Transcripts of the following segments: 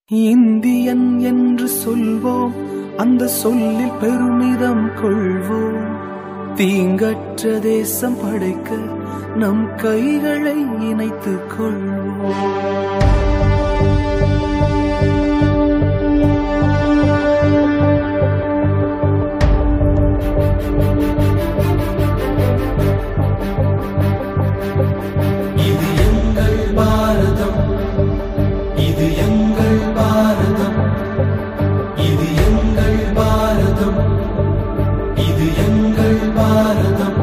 Indian என்று சொல்வோம் அந்த சொல்லில் பெருமிதம் கொள்வோம் தீங்கற்ற தேசம் படைக்க நம் கைகளை இணைத்துக் கொள்வோம் இது எங்கள் பாரதம் இது எங்கள் பாரதம் இது எங்கள் பாரதம் இது எங்கள் பாரதம்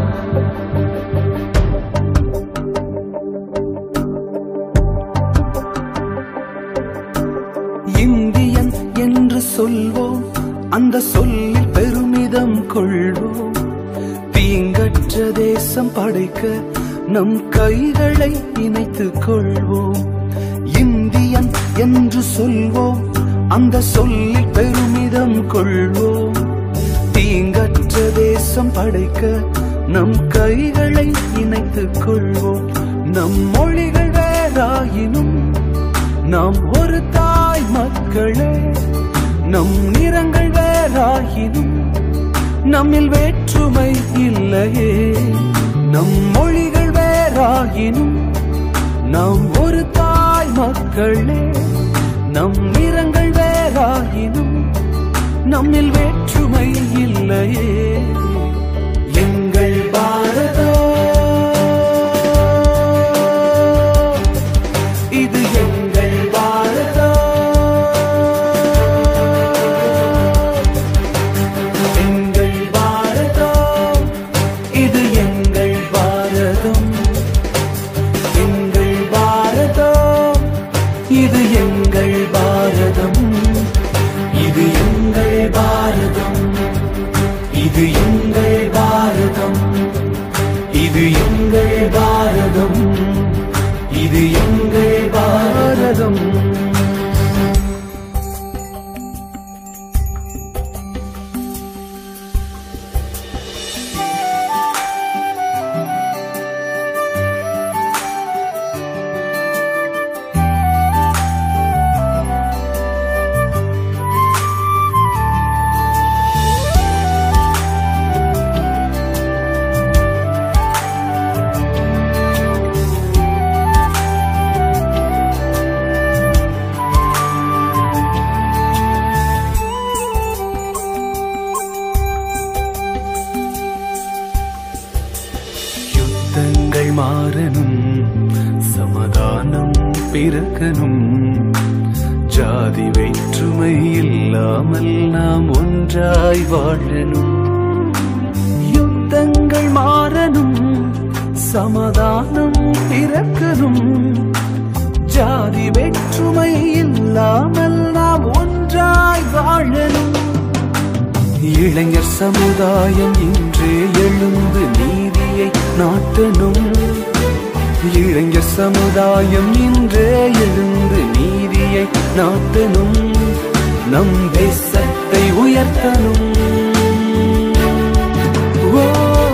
இந்தியன் என்று சொல்வோம் அந்த சொல்லில் பெருமிதம் கொள்வோம் தீங்கற்ற தேசம் படைக்க நம் கைகளை இணைத்துக் கொள்வோம் இந்தியன் என்று சொல்வோம் அந்த சொல்லில் பெருமிதம் கொள்வோம் தீங்கற்ற தேசம் படைக்க நம் கைகளை இணைத்துக் கொள்வோம் நம் மொழிகள் வேறாயினும் நாம் ஒரு தாய் மக்களே நம் நிறங்கள் வேறாயினும் நம்மில் வேற்றுமை இல்லையே நம் மொழிகள் வேறாயினும் நாம் ஒரு தாய் மக்களே நம் நிறங்கள் வேறாயினும் நம்மில் வேற்றுமை இல்லையே எங்கள் பாரதம் இது எங்கள் பாரதம் எங்கள் பாரதம் இது எங்கள் பாரதம் எங்கள் பாரதம் இது எங்கள் பாரதம் இது எங்கள் பாரதம் இது எங்கள் பாரதம் இது எங்கள் பாரதம் இது எங்கள் பாரதம் யுத்தங்கள் மாறணும் சமாதானம் பிறக்கணும் ஜாதி வேற்றுமை இல்லாமல் நாம் ஒன்றாய் வாழணும் யுத்தங்கள் மாறணும் சமாதானம் பிறக்கணும் ஜாதி வேற்றுமை இல்லாமல் நாம் ஒன்றாய் வாழணும் இளைஞர் சமுதாயம் இன்றே எழுந்து நீதியை நாட்டணும் இளைஞர் சமுதாயம் இன்றே எழுந்து நீதியை நாட்டணும் நம் தேசத்தை உயர்த்தணும் ஓ,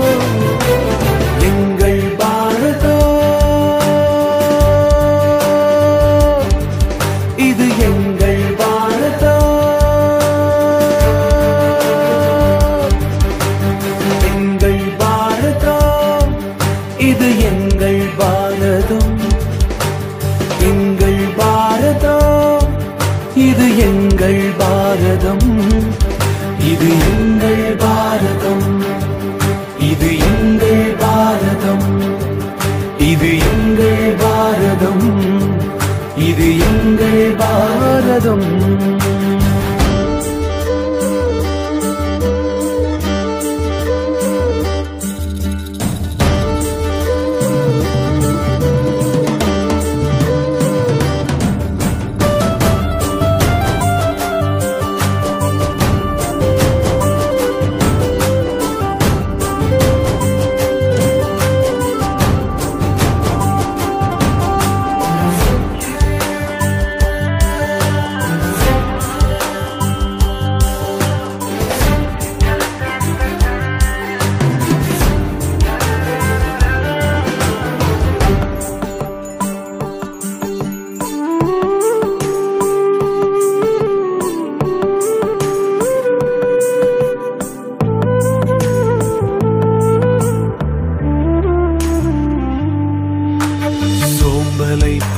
எங்கள் பாரதம் இது எங்கள் பாரதம் எங்கள் பாரதம் இது எங்கள் பாரதம் எங்கள் பாரதம் இது எங்கள் பாரதம் இது எங்கள் பாரதம் இது எங்கள் பாரதம் இது எங்கள் பாரதம் இது எங்கள் பாரதம்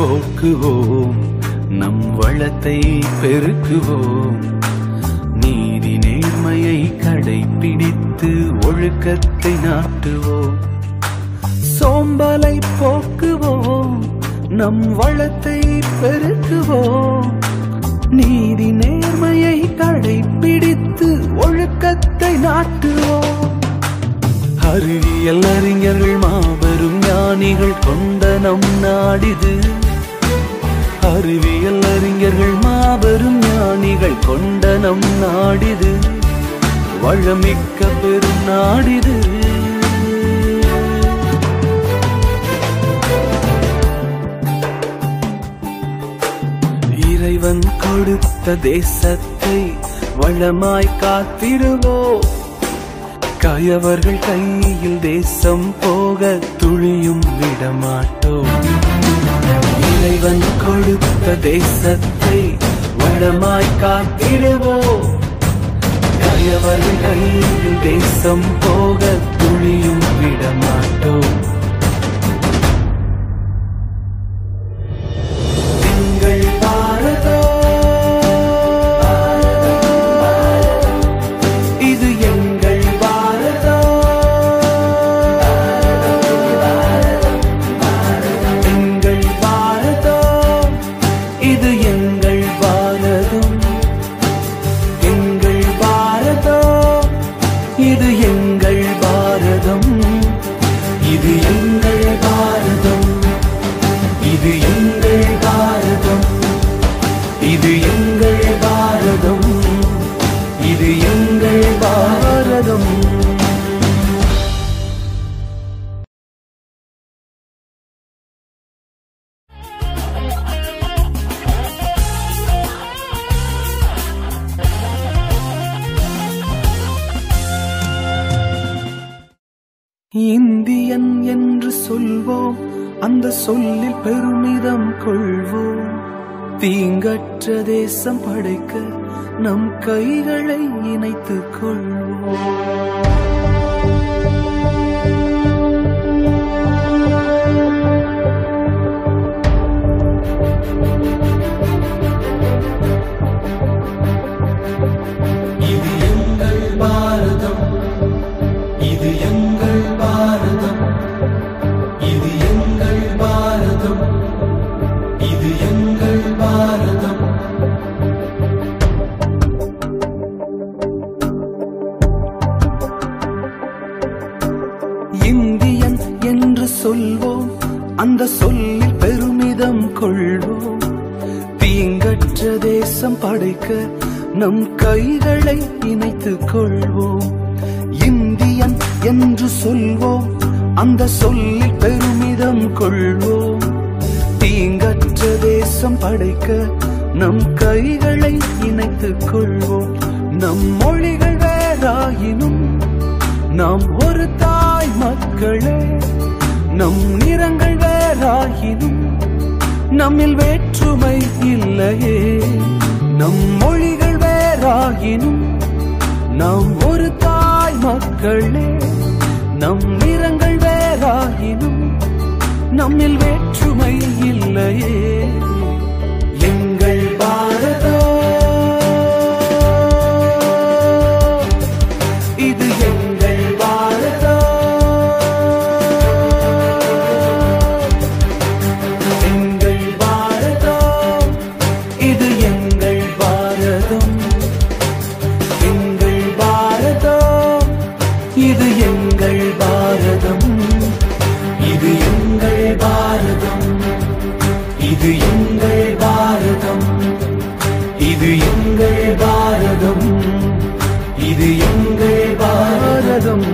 போக்குவோம் நம் வளத்தை பெருக்குவோம் நீதி நேர்மையை கடைபிடித்து ஒழுக்கத்தை நாட்டுவோம் சோம்பலை போக்குவோம் நம் வளத்தை பெருக்குவோம் நீதி நேர்மையை கடைபிடித்து ஒழுக்கத்தை நாட்டுவோம் அறிவியல் அறிஞர்கள் மாபெரும் ஞானிகள் கொண்ட நம் நாடிது அறிவியல் அறிஞர்கள் மாபெரும் ஞானிகள் கொண்ட நம் நாடிது வளமிக்க பெரும் நாடிது இறைவன் கொடுத்த தேசத்தை வளமாய் காத்திடுவோம் கயவர்கள் கையில் தேசம் போக துளியும் விடமாட்டோம் இறைவன் கொடுத்த தேசத்தை வளமாய் காத்திடுவோம் கயவர்கள் கையில் தேசம் போக துளியும் விடமாட்டோம் எங்கள் பாரதம் இது எங்கள் பாரதம் எங்கள் பாரதம் இது எங்கள் பாரதம் எங்கள் பாரதம் இது எங்கள் பாரதம் இது எங்கள் பாரதம் இது எங்கள் பாரதம் இது எங்கள் பாரதம் இது எங்கள் பாரதம் இந்தியன் என்று சொல்வோம் அந்த சொல்லில் பெருமிதம் கொள்வோம் தீங்கற்ற தேசம் படைக்க நம் கைகளை இணைத்துக் கொள்வோம் இது எங்கள் பாரதம் இது எங்கள் பாரதம் இது எங்கள் பாரதம் இது எங்கள் பாரதம் இந்தியன் என்று சொல்வோம் அந்த சொல்லில் பெருமிதம் கொள்வோம் தீங்கற்ற தேசம் படைக்க நம் கைகளை இணைத்துக் கொள்வோம் இந்தியன் என்று சொல்வோம் அந்த சொல்லில் பெருமிதம் கொள்வோம் தீங்கற்ற தேசம் படைக்க நம் கைகளை இணைத்துக் கொள்வோம் நம் மொழிகள் வேறாயினும் நாம் ஒரு தாய் மக்களே நம் நிறங்கள் வேறாயினும் நம்மில் வேற்றுமை இல்லையே நம் மொழிகள் வேறாயினும் நாம் ஒரு தாய் மக்களே நம் நிறங்கள் வேறாயினும் நம்மில் வேற்றுமை இல்லையே எங்கள் பாரதம் இது எங்கள் பாரதம் எங்கள் பாரதம் இது எங்கள் பாரதம் எங்கள் பாரதம் இது எங்கள் பாரதம் இது எங்கள் பாரதம் இது எங்கள் பாரதம் இது எங்கள் பாரதம் இது எங்கள் பாரதம்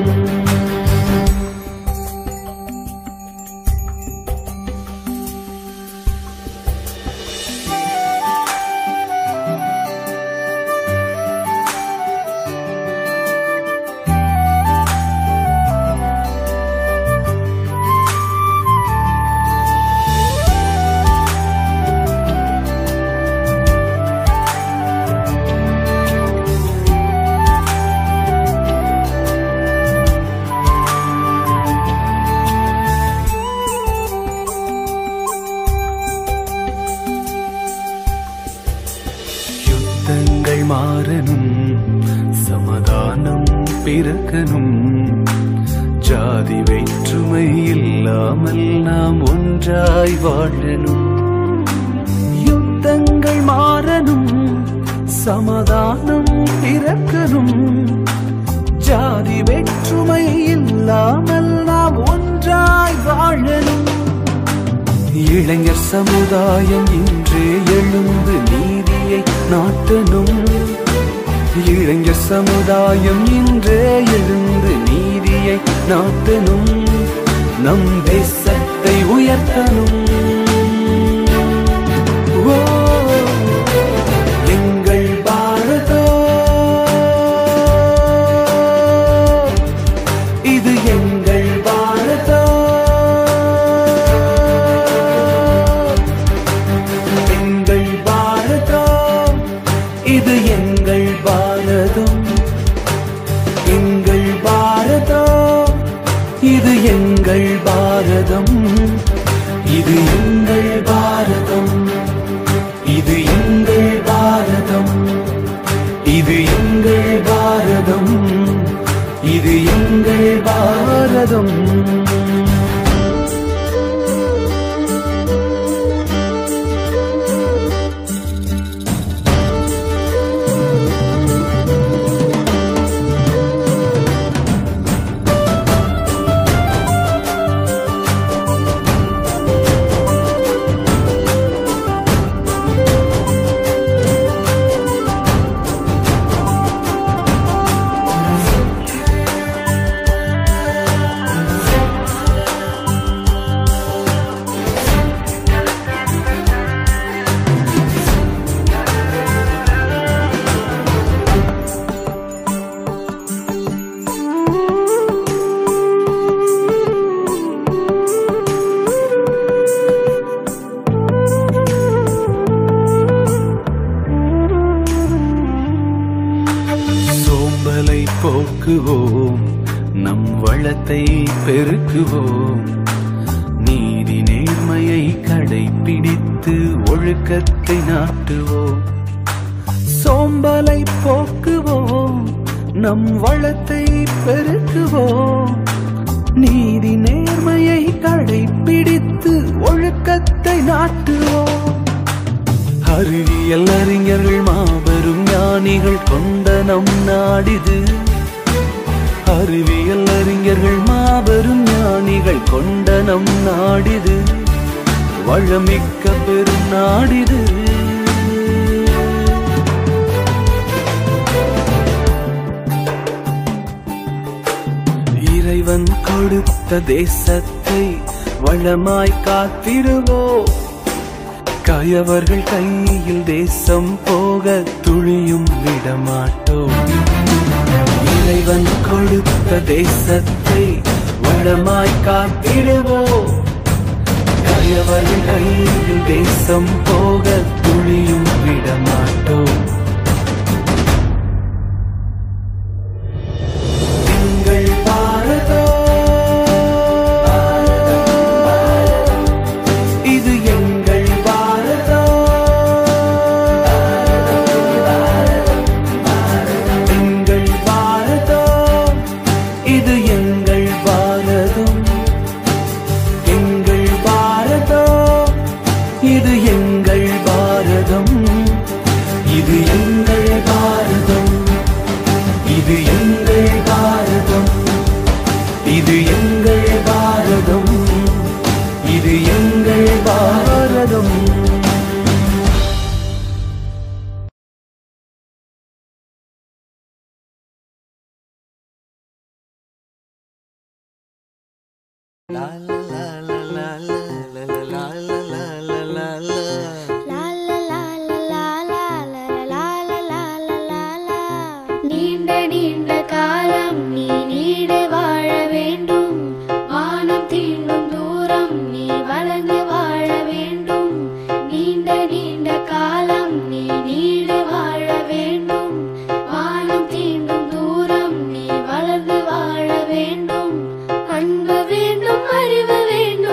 பிறக்கணும் ஜாதி வேற்றுமை இல்லாமல் நாம் ஒன்றாய் வாழணும் யுத்தங்கள் மாறணும் சமாதானம் பிறக்கணும் ஜாதி வேற்றுமை இல்லாமல் நாம் ஒன்றாய் வாழணும் இளைஞர் சமுதாயம் இன்றே எழுந்து நீதியை நாட்டணும் இளைஞர் சமுதாயம் இன்றே எழுந்து நீதியை நாட்டணும் நம் தேசத்தை உயர்த்தணும் ஓ, எங்கள் பாரதம் இது எங்கள் பாரதம் எங்கள் பாரதம் இது எங்கள் பாரதம் எங்கள் பாரதம் இது எங்கள் பாரதம் இது எங்கள் பாரதம் இது எங்கள் பாரதம் இது எங்கள் பாரதம் இது எங்கள் பாரதம் சோம்பலை போக்குவோம் நம் வளத்தை பெருக்குவோம் நீதி நேர்மையை கடைபிடித்து ஒழுக்கத்தை நாட்டுவோம் சோம்பலை போக்குவோம் நம் வளத்தை பெருக்குவோம் நீதி நேர்மையை கடைபிடித்து ஒழுக்கத்தை நாட்டுவோம் அறிவியல் அறிஞர்கள் மாபெரும் ஞானிகள் கொண்ட நம் நாடிது அறிவியல் அறிஞர்கள் மாபெரும் ஞானிகள் கொண்ட நம் நாடிது வளமிக்க பெரும் நாடிது இறைவன் கொடுத்த தேசத்தை வளமாய் காத்திடுவோம் கயவர்கள் கையில் தேசம் போக துளியும் விடமாட்டோம் இறைவன் கொடுத்த தேசத்தை வளமாய் காத்திடுவோம் கயவர்கள் கையில் தேசம் போக துளியும் விடமாட்டோம் எங்கள் பாரதம் இது எங்கள் பாரதம் எங்கள் பாரதம் இது எங்கள் பாரதம் எங்கள் பாரதம் இது எங்கள் பாரதம் இது எங்கள் பாரதம் இது எங்கள் பாரதம் இது எங்கள் பாரதம் இது எங்கள் பாரதம் நீண்ட நீண்ட காலம் நீ நீடு வாழ வேண்டும் வானம் தீண்டும் தூரம் நீ வளர்ந்து வாழ வேண்டும் நீண்ட நீண்ட காலம் நீ நீடு வாழ வேண்டும் வானம் தீண்டும் தூரம் நீ வளர்ந்து வாழ வேண்டும் அன்பு வேண்டும் அறிவு வேண்டும்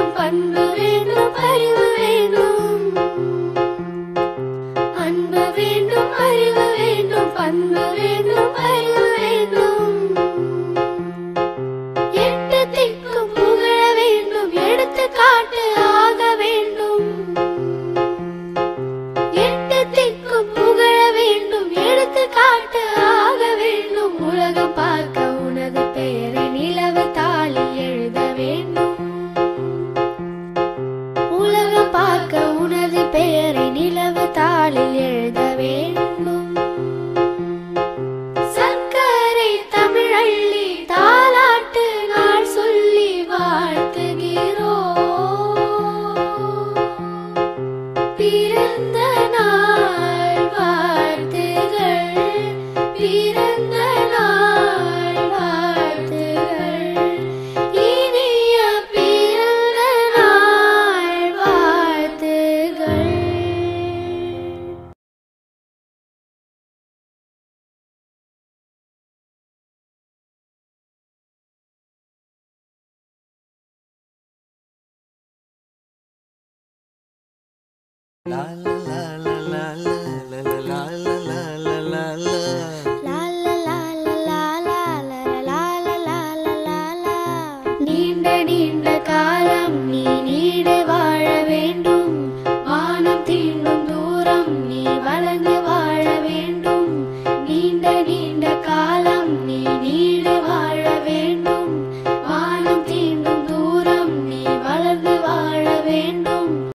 லா லா லா லா லா